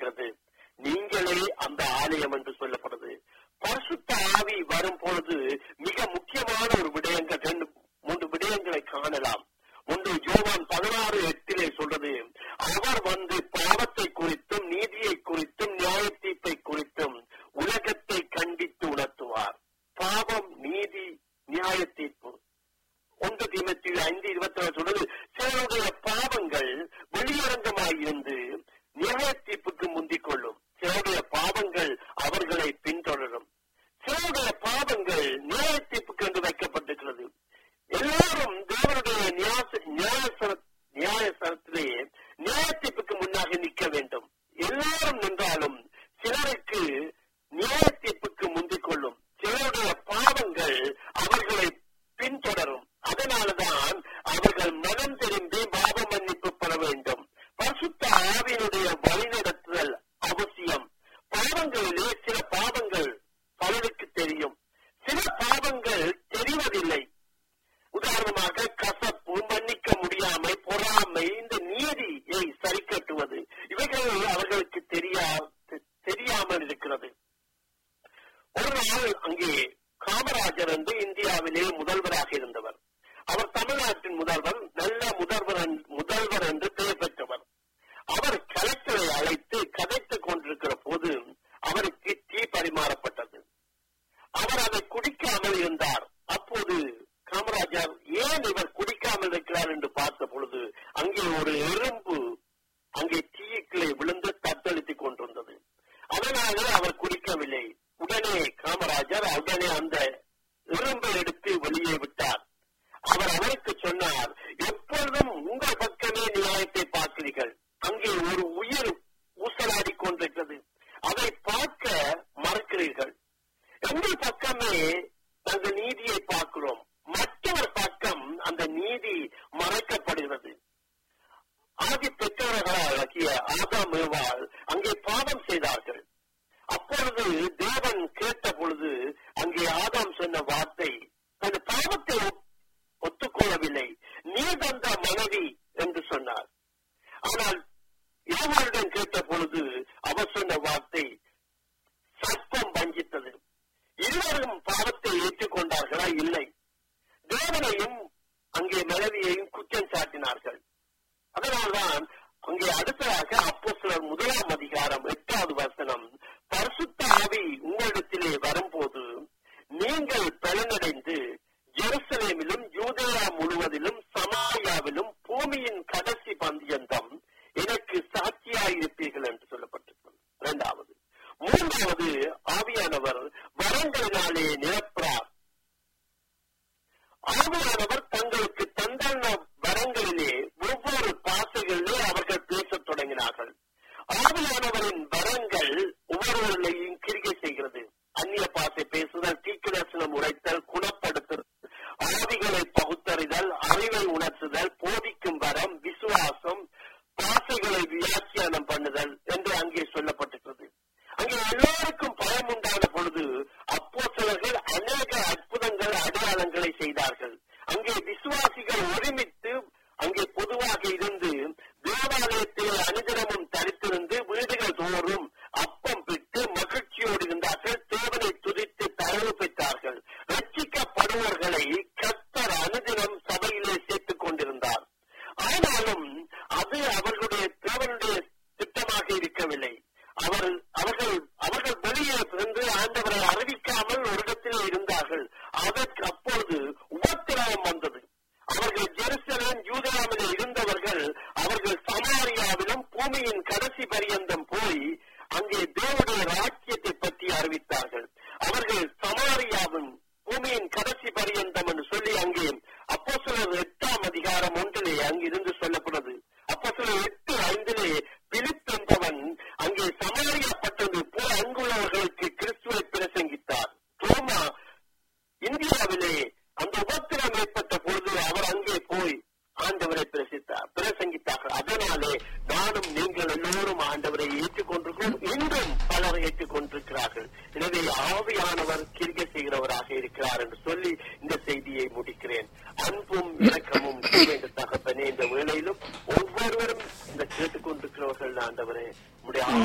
இருக்கிறது நீங்களே அந்த ஆலயம் என்று சொல்லப்படுது பரிசுத்த ஆவி வரும் பொழுது மிக முக்கியமான ஒரு விடயங்கள் ரெண்டு மூன்று விடயங்களை காணலாம் ஒன்று யோவான் பதினாறு எட்டிலே சொல்றது அவர் வந்து பாவத்தை குறித்தும் நீதியை குறித்தும் நியாய தீர்ப்பை குறித்தும் உலகத்தை கண்டித்து உணர்த்துவார் பாவம் நீதி நியாய தீர்ப்பு ஒன்று தீமத்தி ஐந்து இருபத்தி நாலு சொல்றது சிலருடைய பாவங்கள் வெளியரங்கமாயிருந்து நியாய தீர்ப்புக்கு முந்திக் கொள்ளும் சிலருடைய பாவங்கள் அவர்களை பின்தொடரும் சிலருடைய பாவங்கள் நியாய தீர்ப்புக்கு என்று வைக்கப்பட்டிருக்கிறது எல்லாரும் தேவனுடைய நியாச- நியாயசர- நியாயசரத்திலே நியாய தீர்ப்புக்கு முன்னாக நிற்க வேண்டும் எல்லாரும் நின்றாலும் சிலருக்கு நியாய தீர்ப்புக்கு முந்திக் கொள்ளும் சிலருடைய பாவங்கள் அவர்களை பின்தொடரும் அதனால்தான் அவர்கள் மனம் திரும்பி பாவ மன்னிப்பு பெற வேண்டும் பரிசுத்த ஆவியினுடைய வழிநடத்துதல் அவசியம் பாவங்களிலே சில பாவங்கள் பலருக்கு தெரியும் சில பாவங்கள் தெரிவதில்லை உதாரணமாக கசப்பு மன்னிக்க முடியாமை பொறாமை இந்த நீதியை சரி கட்டுவது இவைகள் அவர்களுக்கு தெரியா தெரியாமல் இருக்கிறது ஒரு நாள் அங்கே காமராஜர் என்று இந்தியாவிலே முதல்வராக இருந்தவர் அவர் தமிழ்நாட்டின் முதல்வர் நல்ல முதல்வர் என்று- முதல்வர் என்று பெயர் பெற்றவர் அவர் கலெக்டரை அழைத்து கதைத்துக் கொண்டிருக்கிற போது அவருக்கு டீ பரிமாறப்பட்டது அவர் அதை குடிக்காமல் இருந்தார் அப்போது காமராஜர் ஏன் இவர் குடிக்காமல் இருக்கிறார் என்று பார்த்த பொழுது அங்கே ஒரு எறும்பு அங்கே தீயுக்குள்ளே விழுந்து தத்தளித்துக் கொண்டிருந்தது அதனால அவர் குடிக்கவில்லை உடனே காமராஜர் உடனே அந்த எறும்பை எடுத்து வெளியே விட்டார் அவர் அவருக்கு சொன்னார் எப்பொழுதும் உங்கள் பக்கமே நியாயத்தை பார்க்கிறீர்கள் அங்கே ஒரு உயிர் ஊசலாடி கொண்டிருக்கிறது அதை பார்க்க மறக்கிறீர்கள் எங்கள் பக்கமே நாங்கள் நீதியை பார்க்கிறோம் மற்றவர் பக்கம் அந்த நீதி மறைக்கப்படுகிறது ஆதி பெற்றவர்களாகிய ஆதாம் ஏவாள் அங்கே பாவம் செய்தார்கள் அப்பொழுது தேவன் கேட்ட பொழுது அங்கே ஆதாம் சொன்ன வார்த்தை அந்த பாவத்தை ஒப்- ஒத்துக்கொள்ளவில்லை நீ தந்த மனைவி என்று சொன்னார் ஆனால் ஏவாளிடம் கேட்ட பொழுது அவர் சொன்ன வார்த்தை சர்ப்பம் வஞ்சித்தது இருவரும் பாவத்தை ஏற்றுக்கொண்டார்களா இல்லை தேவனையும் அங்கே மனைவியையும் குற்றம் சாட்டினார்கள் அதனால்தான் அங்கே அடுத்ததாக அப்போஸ்தலர் முதலாம் அதிகாரம் எட்டாவது வசனம் பரிசுத்த ஆவி உங்களிடத்திலே வரும்போது நீங்கள் பலனடைந்து ஜெருசலேமிலும் யூதேயா முழுவதிலும் சமாரியாவிலும் பூமியின் கடைசி பந்தியந்தம் எனக்கு சாட்சியாயிருப்பீர்கள் என்று சொல்லப்பட்டிருக்கிறது இரண்டாவது மூன்றாவது ஆவியானவர் வரங்களினாலே நிரப்புறார் ஆவியானவர் தங்களுக்கு தந்தான வரங்களிலே ஒவ்வொரு பாசைகளிலே அவர்கள் பேசத் தொடங்கினார்கள் ஆவியானவரின் வரங்கள் ஒவ்வொருவர்களையும் கிரிகை செய்கிறது அந்நிய பாசை பேசுதல் தீக்கிரசனம் உரைத்தல் குணப்படுத்துதல் ஆவிகளை பகுத்தறிதல் அறிவை உணர்த்துதல் போதிக்கும் வரம் விசுவாசம் பாசைகளை வியாக்கியானம் பண்ணுதல் என்று அங்கே சொல்லப்பட்டிருக்கிறது அங்கே எல்லோருக்கும் பயம் உண்டான பொழுது அப்போ அநேக அற்புதங்கள் அடையாளங்களை செய்தார்கள் அங்கே விசுவாசிகள் ஒருமித்து அங்கே பொதுவாக இருந்து தேவாலயத்தில் அனுதினமும் தரித்திருந்து வீடுகள் தோறும் அப்பம் பெற்று மகிழ்ச்சியோடு இருந்தார்கள் தேவனை துதித்து தரவு பெற்றார்கள் ரட்சிக்கப்படுவர்களை கத்தர் அனுதினம் சபையிலே சேர்த்துக் கொண்டிருந்தார் ஆனாலும் அது அவர்களுடைய தேவனுடைய திட்டமாக இருக்கவில்லை அவர் அவர்கள் அவர்கள் வெளியே சென்று ஆண்டவரை அறிவிக்காமல் ஒரு இடத்திலே இருந்தார்கள் அதற்கு அப்பொழுது உபத்திரவம் வந்தது அவர்கள் ஜெருசலேம் யூதராமிலே இருந்தவர்கள் அவர்கள் சமாரியாவிலும் பூமியின் கடைசி பரியந்தம் போய் அங்கே தேவனுடைய ராஜ்யத்தை பற்றி அறிவித்தார்கள் அவர்கள் சமாரியாவின் பூமியின் கடைசி பரியந்தம் என்று சொல்லி அங்கே அப்போ எட்டாம் அதிகாரம் ஒன்றிலே அங்கிருந்து சொல்லப்படுது அப்போ எட்டு ஐந்திலே பிலிப் என்பவன் அங்கே சமாளிக்கப்பட்டது போல அங்குள்ளவர்களுக்கு கிறிஸ்துவை பிரசங்கித்தார் தோமா இந்தியாவிலே அந்த உபத்திரம் ஏற்பட்ட பொழுது அவர் அங்கே போய் ஆண்டவரை பிரசித்தார் பிரசங்கித்தார்கள் அதனாலே நானும் நீங்கள் எல்லோரும் ஆண்டவரை ஏற்றுக்கொண்டிருக்கிறோம் இன்றும் பலர் ஏற்றுக்கொண்டிருக்கிறார்கள் எனவே ஆவியானவர் கிரிகை செய்கிறவராக இருக்கிறார் என்று சொல்லி இந்த செய்தி